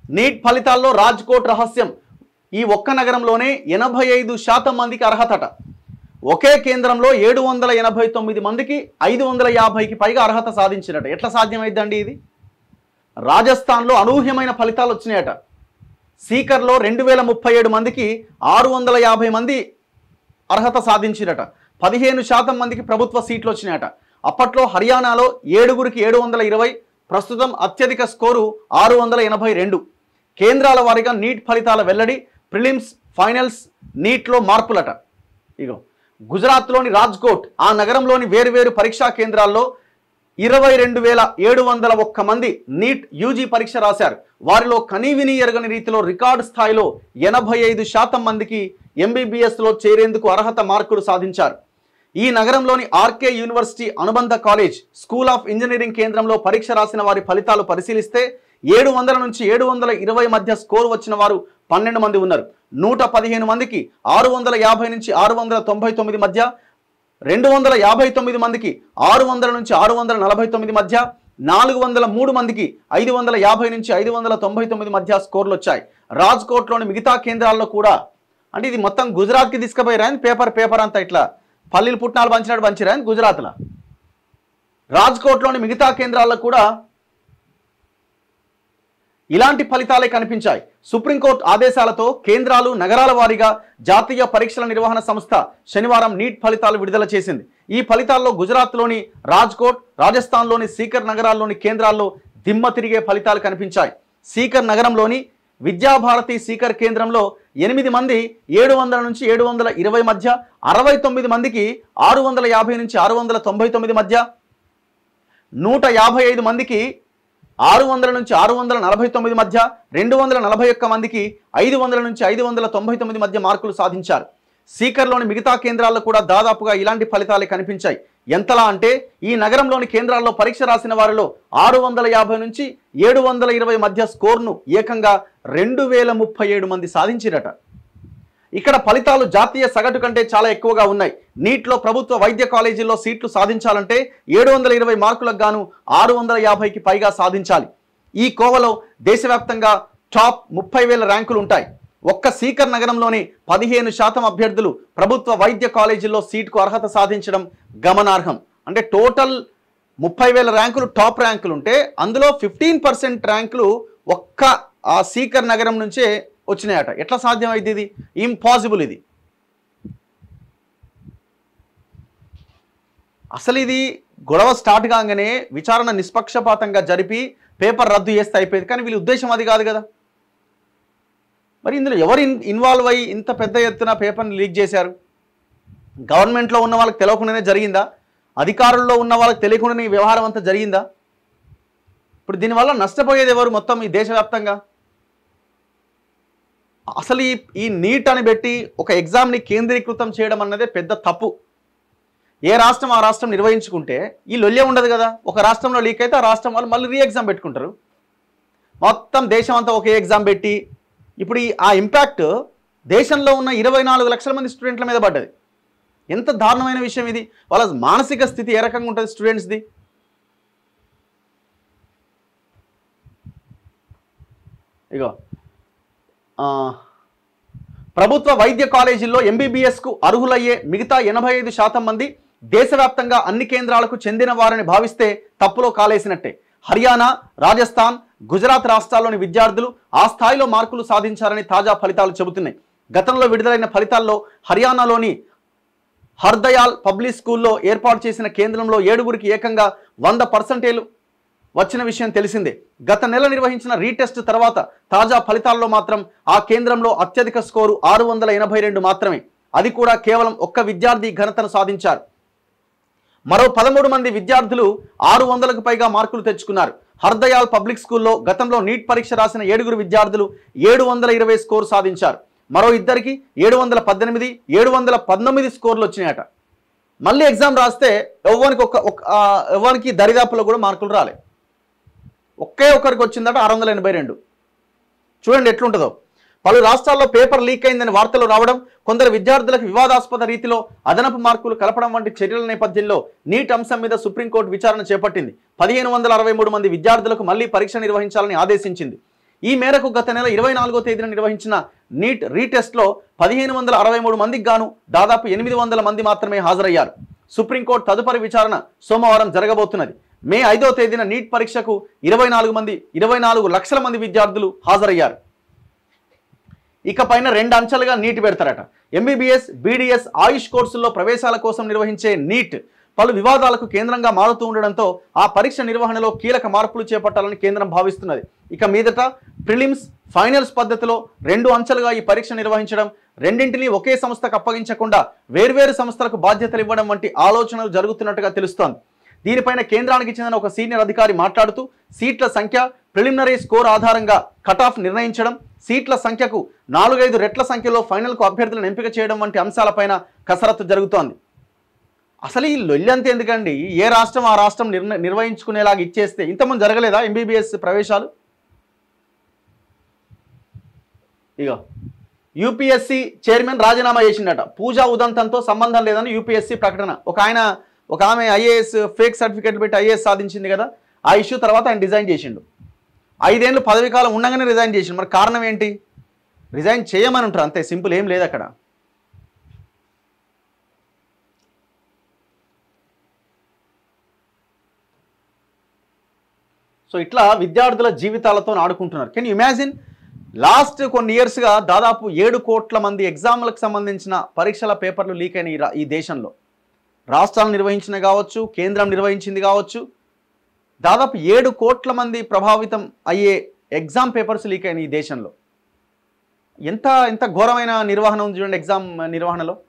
neat ఫలితాల్లో రాజ్కోట్ రహస్యం ఈ ఒక్క నగరంలోనే ఎనభై ఐదు శాతం మందికి అర్హతట ఒకే కేంద్రంలో ఏడు వందల ఎనభై తొమ్మిది మందికి ఐదు వందల యాభైకి పైగా అర్హత సాధించినట ఎట్లా సాధ్యమైందండి ఇది రాజస్థాన్లో అనూహ్యమైన ఫలితాలు వచ్చినాయట సీకర్లో రెండు వేల ముప్పై ఏడు మందికి ఆరు వందల యాభై మంది అర్హత సాధించిరట పదిహేను శాతం మందికి ప్రభుత్వ సీట్లు వచ్చినాయట అప్పట్లో హర్యానాలో ఏడుగురికి ఏడు వందల ఇరవై ప్రస్తుతం అత్యధిక స్కోరు ఆరు వందల ఎనభై రెండు కేంద్రాల వారీగా నీట్ ఫలితాల వెల్లడి ప్రిలిమ్స్ ఫైనల్స్ నీట్లో మార్పులట ఇగో గుజరాత్లోని రాజ్కోట్ ఆ నగరంలోని వేరువేరు పరీక్షా కేంద్రాల్లో ఇరవై రెండు వేల ఏడు వందల ఒక్క మంది నీట్ యూజీ పరీక్ష రాశారు వారిలో కనీవిని ఎరగని రీతిలో రికార్డు స్థాయిలో ఎనభై ఐదు శాతం మందికి ఎంబీబీఎస్లో చేరేందుకు అర్హత మార్కులు సాధించారు ఈ నగరంలోని ఆర్కే యూనివర్సిటీ అనుబంధ కాలేజ్ స్కూల్ ఆఫ్ ఇంజనీరింగ్ కేంద్రంలో పరీక్ష రాసిన వారి ఫలితాలు పరిశీలిస్తే ఏడు వందల నుంచి ఏడు వందల ఇరవై మధ్య స్కోర్ వచ్చిన వారు పన్నెండు మంది ఉన్నారు నూట పదిహేను మందికి ఆరు వందల యాభై నుంచి ఆరు వందల తొంభై తొమ్మిది మధ్య రెండు వందల యాభై తొమ్మిది మందికి ఆరు వందల నుంచి ఆరు వందల నలభై తొమ్మిది మధ్య నాలుగు వందల మూడు మందికి ఐదు వందల యాభై నుంచి ఐదు వందల తొంభై తొమ్మిది మధ్య స్కోర్లు వచ్చాయి రాజ్కోట్లోని మిగతా కేంద్రాల్లో కూడా అంటే ఇది మొత్తం గుజరాత్కి తీసుకుపోయారా పేపర్ పేపర్ అంతా ఇట్లా పల్లీలు పుట్నాలు పంచినట్టు పంచిరా గుజరాత్లో రాజ్కోట్లోని మిగతా కేంద్రాల్లో కూడా ఇలాంటి ఫలితాలే కనిపించాయి సుప్రీంకోర్టు ఆదేశాలతో కేంద్రాలు నగరాల వారీగా జాతీయ పరీక్షల నిర్వహణ సంస్థ శనివారం నీట్ ఫలితాలు విడుదల చేసింది ఈ ఫలితాల్లో గుజరాత్లోని రాజ్కోట్ రాజస్థాన్లోని సీకర్ నగరాల్లోని కేంద్రాల్లో దిమ్మ తిరిగే ఫలితాలు కనిపించాయి సీకర్ నగరంలోని విద్యాభారతి సీకర్ కేంద్రంలో ఎనిమిది మంది ఏడు వందల నుంచి ఏడు వందల ఇరవై మధ్య అరవై తొమ్మిది మందికి ఆరు వందల యాభై నుంచి ఆరు వందల తొంభై తొమ్మిది మధ్య నూట యాభై ఐదు మందికి ఆరు వందల నుంచి ఆరు వందల నలభై తొమ్మిది మధ్య రెండు వందల నలభై ఒక్క మందికి ఐదు వందల నుంచి ఐదు వందల తొంభై తొమ్మిది మధ్య మార్కులు సాధించారు సీకర్లోని మిగతా కేంద్రాల్లో కూడా దాదాపుగా ఇలాంటి ఫలితాలే కనిపించాయి ఎంతలా అంటే ఈ నగరంలోని కేంద్రాల్లో పరీక్ష రాసిన వారిలో ఆరు వందల యాభై నుంచి ఏడు వందల ఇరవై మధ్య స్కోర్ను ఏకంగా రెండు వేల ముప్పై ఏడు మంది సాధించిరట ఇక్కడ ఫలితాలు జాతీయ సగటు కంటే చాలా ఎక్కువగా ఉన్నాయి నీట్లో ప్రభుత్వ వైద్య కాలేజీల్లో సీట్లు సాధించాలంటే ఏడు వందల ఇరవై మార్కులకు గాను ఆరు వందల యాభైకి పైగా సాధించాలి ఈ కోవలో దేశవ్యాప్తంగా టాప్ ముప్పై వేల ర్యాంకులు ఉంటాయి ఒక్క సీకర్ నగరంలోని పదిహేను శాతం అభ్యర్థులు ప్రభుత్వ వైద్య కాలేజీల్లో సీటుకు అర్హత సాధించడం గమనార్హం అంటే టోటల్ ముప్పై వేల ర్యాంకులు టాప్ ర్యాంకులు ఉంటే అందులో ఫిఫ్టీన్ పర్సెంట్ ర్యాంకులు ఒక్క ఆ సీకర్ నగరం నుంచే వచ్చినాయట ఎట్లా సాధ్యమైంది ఇది ఇంపాసిబుల్ ఇది అసలు ఇది గొడవ స్టార్ట్ కాగానే విచారణ నిష్పక్షపాతంగా జరిపి పేపర్ రద్దు చేస్తే అయిపోయేది కానీ వీళ్ళ ఉద్దేశం అది కాదు కదా మరి ఇందులో ఎవరు ఇన్ ఇన్వాల్వ్ అయ్యి ఇంత పెద్ద ఎత్తున పేపర్ని లీక్ చేశారు గవర్నమెంట్లో ఉన్న వాళ్ళకి తెలియకుండానే జరిగిందా అధికారుల్లో ఉన్న వాళ్ళకి తెలియకుండానే ఈ వ్యవహారం అంతా జరిగిందా ఇప్పుడు దీనివల్ల నష్టపోయేది ఎవరు మొత్తం ఈ దేశవ్యాప్తంగా అసలు ఈ ఈ నీట్ అని పెట్టి ఒక ఎగ్జామ్ని కేంద్రీకృతం చేయడం అన్నదే పెద్ద తప్పు ఏ రాష్ట్రం ఆ రాష్ట్రం నిర్వహించుకుంటే ఈ లొల్లే ఉండదు కదా ఒక రాష్ట్రంలో లీక్ అయితే ఆ రాష్ట్రం వాళ్ళు మళ్ళీ రీ ఎగ్జామ్ పెట్టుకుంటారు మొత్తం దేశం అంతా ఒకే ఎగ్జామ్ పెట్టి ఇప్పుడు ఈ ఆ ఇంపాక్ట్ దేశంలో ఉన్న ఇరవై నాలుగు లక్షల మంది స్టూడెంట్ల మీద పడ్డది ఎంత దారుణమైన విషయం ఇది వాళ్ళ మానసిక స్థితి ఏ రకంగా ఉంటుంది స్టూడెంట్స్ది ఇగో ఆ, ప్రభుత్వ వైద్య కాలేజీల్లో ఎంబీబీఎస్కు అర్హులయ్యే మిగతా ఎనభై ఐదు శాతం మంది దేశవ్యాప్తంగా అన్ని కేంద్రాలకు చెందిన వారని భావిస్తే తప్పులో కాలేసినట్టే హర్యానా రాజస్థాన్ గుజరాత్ రాష్ట్రాల్లోని విద్యార్థులు ఆ స్థాయిలో మార్కులు సాధించారని తాజా ఫలితాలు చెబుతున్నాయి గతంలో విడుదలైన ఫలితాల్లో హర్యానాలోని హర్దయాల్ పబ్లిక్ స్కూల్లో ఏర్పాటు చేసిన కేంద్రంలో ఏడుగురికి ఏకంగా వంద పర్సంటేలు వచ్చిన విషయం తెలిసిందే గత నెల నిర్వహించిన రీటెస్ట్ తర్వాత తాజా ఫలితాల్లో మాత్రం ఆ కేంద్రంలో అత్యధిక స్కోరు ఆరు వందల ఎనభై రెండు మాత్రమే అది కూడా కేవలం ఒక్క విద్యార్థి ఘనతను సాధించారు మరో పదమూడు మంది విద్యార్థులు ఆరు వందలకు పైగా మార్కులు తెచ్చుకున్నారు హర్దయాల్ పబ్లిక్ స్కూల్లో గతంలో నీట్ పరీక్ష రాసిన ఏడుగురు విద్యార్థులు ఏడు వందల ఇరవై స్కోరు సాధించారు మరో ఇద్దరికి ఏడు వందల పద్దెనిమిది ఏడు వందల పంతొమ్మిది స్కోర్లు వచ్చినాయట మళ్ళీ ఎగ్జామ్ రాస్తే ఎవ్వరికి ఒక ఒక- ఆ, ఎవ్వరికి దరిదాపులో కూడా మార్కులు రాలే ఒకే ఒకరికి వచ్చిందట ఆరు వందల ఎనభై రెండు చూడండి ఎట్లుంటుందో పలు రాష్ట్రాల్లో పేపర్ లీక్ అయిందని వార్తలు రావడం కొందరు విద్యార్థులకు వివాదాస్పద రీతిలో అదనపు మార్కులు కలపడం వంటి చర్యల నేపథ్యంలో నీట్ అంశం మీద సుప్రీంకోర్టు విచారణ చేపట్టింది పదిహేను వందల అరవై మూడు మంది విద్యార్థులకు మళ్లీ పరీక్ష నిర్వహించాలని ఆదేశించింది ఈ మేరకు గత నెల ఇరవై నాలుగో తేదీన నిర్వహించిన నీట్ రీటెస్ట్లో పదిహేను వందల అరవై మూడు మందికి గాను దాదాపు ఎనిమిది వందల మంది మాత్రమే హాజరయ్యారు సుప్రీంకోర్టు తదుపరి విచారణ సోమవారం జరగబోతున్నది మే ఐదో తేదీన నీట్ పరీక్షకు ఇరవై నాలుగు మంది ఇరవై నాలుగు లక్షల మంది విద్యార్థులు హాజరయ్యారు ఇకపైన రెండు అంచెలుగా నీట్ పెడతారట ఎంబీబీఎస్ బీడీఎస్ ఆయుష్ కోర్సుల్లో ప్రవేశాల కోసం నిర్వహించే నీట్ పలు వివాదాలకు కేంద్రంగా మారుతూ ఉండడంతో ఆ పరీక్ష నిర్వహణలో కీలక మార్పులు చేపట్టాలని కేంద్రం భావిస్తున్నది ఇక మీదట ప్రిలిమ్స్ ఫైనల్స్ పద్ధతిలో రెండు అంచెలుగా ఈ పరీక్ష నిర్వహించడం రెండింటినీ ఒకే సంస్థకు అప్పగించకుండా వేర్వేరు సంస్థలకు బాధ్యతలు ఇవ్వడం వంటి ఆలోచనలు జరుగుతున్నట్టుగా తెలుస్తోంది దీనిపైన కేంద్రానికి చెందిన ఒక సీనియర్ అధికారి మాట్లాడుతూ సీట్ల సంఖ్య ప్రిలిమినరీ స్కోర్ ఆధారంగా కటాఫ్ నిర్ణయించడం సీట్ల సంఖ్యకు నాలుగైదు రెట్ల సంఖ్యలో ఫైనల్కు అభ్యర్థులను ఎంపిక చేయడం వంటి అంశాలపైన కసరత్తు జరుగుతోంది అసలు ఈ లొల్లంత ఎందుకండి ఏ రాష్ట్రం ఆ రాష్ట్రం నిర్ణ నిర్వహించుకునేలాగా ఇచ్చేస్తే ఇంతకుముందు జరగలేదా ఎంబీబీఎస్ ప్రవేశాలు ఇగో యూపీఎస్సీ చైర్మన్ రాజీనామా చేసిండట పూజా ఉదంతంతో సంబంధం లేదని యూపీఎస్సీ ప్రకటన ఒక ఆయన ఒక ఆమె ఐఏఎస్ ఫేక్ సర్టిఫికేట్ పెట్టి ఐఏఎస్ సాధించింది కదా ఆ ఇష్యూ తర్వాత ఆయన రిజైన్ చేసిండు ఐదేళ్ళు పదవి కాలం ఉండగానే రిజైన్ చేసిండు మరి కారణం ఏంటి రిజైన్ చేయమని ఉంటారు అంతే సింపుల్ ఏం లేదు అక్కడ సో ఇట్లా విద్యార్థుల జీవితాలతో ఆడుకుంటున్నారు కెన్ ఇమాజిన్ లాస్ట్ కొన్ని ఇయర్స్గా దాదాపు ఏడు కోట్ల మంది ఎగ్జామ్లకు సంబంధించిన పరీక్షల పేపర్లు లీక్ అయిన ఈ రా- ఈ దేశంలో రాష్ట్రాలు నిర్వహించిన కావచ్చు కేంద్రం నిర్వహించింది కావచ్చు దాదాపు ఏడు కోట్ల మంది ప్రభావితం అయ్యే ఎగ్జామ్ పేపర్స్ లీక్ అయిన ఈ దేశంలో ఎంత ఎంత ఘోరమైన నిర్వహణ ఉంది చూడండి ఎగ్జామ్ నిర్వహణలో